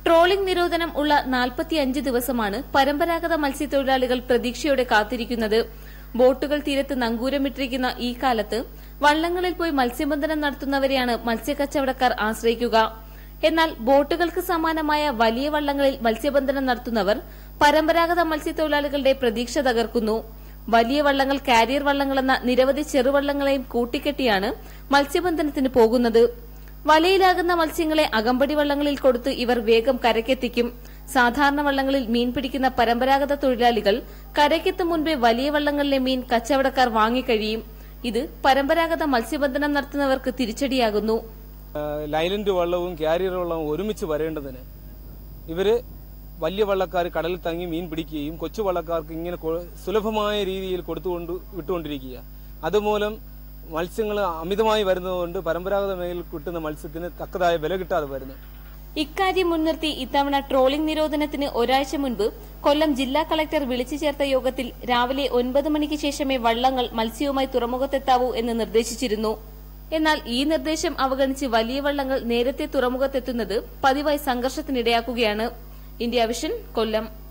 trawling നിരോധനം ഉള്ള 45 ദിവസമാണ് പരമ്പരാഗത മത്സ്യത്തൊഴിലാളികൾ പ്രതീക്ഷയോടെ കാത്തിരിക്കുന്നത് ബോട്ടുകൾ തീരത്ത് നങ്കൂരമിട്ടിരിക്കുന്ന ഈ കാലത്ത് വള്ളങ്ങളിൽ പോയി മത്സ്യബന്ധനം നടത്തുന്നവരെയാണ് മത്സ്യക്കച്ചവടക്കാർ ആശ്രയിക്കുക എന്നാൽ ബോട്ടുകൾക്ക് സമാനമായ വലിയ വള്ളങ്ങളിൽ മത്സ്യബന്ധനം നടത്തുന്നവർ പരമ്പരാഗത മത്സ്യത്തൊഴിലാളികളുടെ പ്രതീക്ഷ തകർക്കുന്നു വലിയ വള്ളങ്ങൾ കാരിയർ വള്ളങ്ങളെന്ന നിരവധി ചെറുവള്ളങ്ങളെയും കൂട്ടിക്കെട്ടിയാണ് മത്സ്യബന്ധനത്തിന് പോകുന്നത് വലയിലാകുന്ന മത്സ്യങ്ങളെ അകമ്പടി വള്ളങ്ങളിൽ കൊടുത്ത് ഇവർ വേഗം കരയ്ക്കെത്തിക്കും സാധാരണ വള്ളങ്ങളിൽ മീൻ പിടിക്കുന്ന പരമ്പരാഗത തൊഴിലാളികൾ കരയ്ക്കെത്തും മുൻപേ വലിയ വള്ളങ്ങളിലെ മീൻ കച്ചവടക്കാർ വാങ്ങിക്കഴിയും ഇത് പരമ്പരാഗത മത്സ്യബന്ധനം നടത്തുന്നവർക്ക് തിരിച്ചടിയാകുന്നു ലൈലൻഡ് വള്ളവും ക്യാരിയർ വള്ളവും ഒരുമിച്ച് വരേണ്ടതിന് ഇവര് വലിയ വള്ളക്കാർ കടലിൽ തങ്ങി മീൻ പിടിക്കുകയും കൊച്ചു വള്ളക്കാർക്ക് ഇങ്ങനെ കൊ- സുലഭമായ രീതിയിൽ കൊടുത്തുകൊണ്ട് വിട്ടുകൊണ്ടിരിക്കുക അതുമൂലം മത്സ്യങ്ങൾ അമിതമായി വരുന്നതുകൊണ്ട് പരമ്പരാഗത മേഖലയിൽ കിട്ടുന്ന മത്സ്യത്തിന് തക്കതായ വില കിട്ടാതെ വരുന്നു ഇക്കാര്യം മുൻനിർത്തി ഇത്തവണ ട്രോളിംഗ് നിരോധനത്തിന് ഒരാഴ്ച മുൻപ് കൊല്ലം ജില്ലാ കളക്ടർ വിളിച്ചു ചേർത്ത യോഗത്തിൽ രാവിലെ ഒൻപത് മണിക്ക് ശേഷമേ വള്ളങ്ങൾ മത്സ്യവുമായി തുറമുഖത്തെത്താവൂ എന്ന് നിർദ്ദേശിച്ചിരുന്നു എന്നാൽ ഈ നിർദ്ദേശം അവഗണിച്ച് വലിയ വള്ളങ്ങൾ നേരത്തെ തുറമുഖത്തെത്തുന്നത് പതിവായി സംഘർഷത്തിനിടയാക്കുകയാണ് ഇന്ത്യ വിഷൻ കൊല്ലം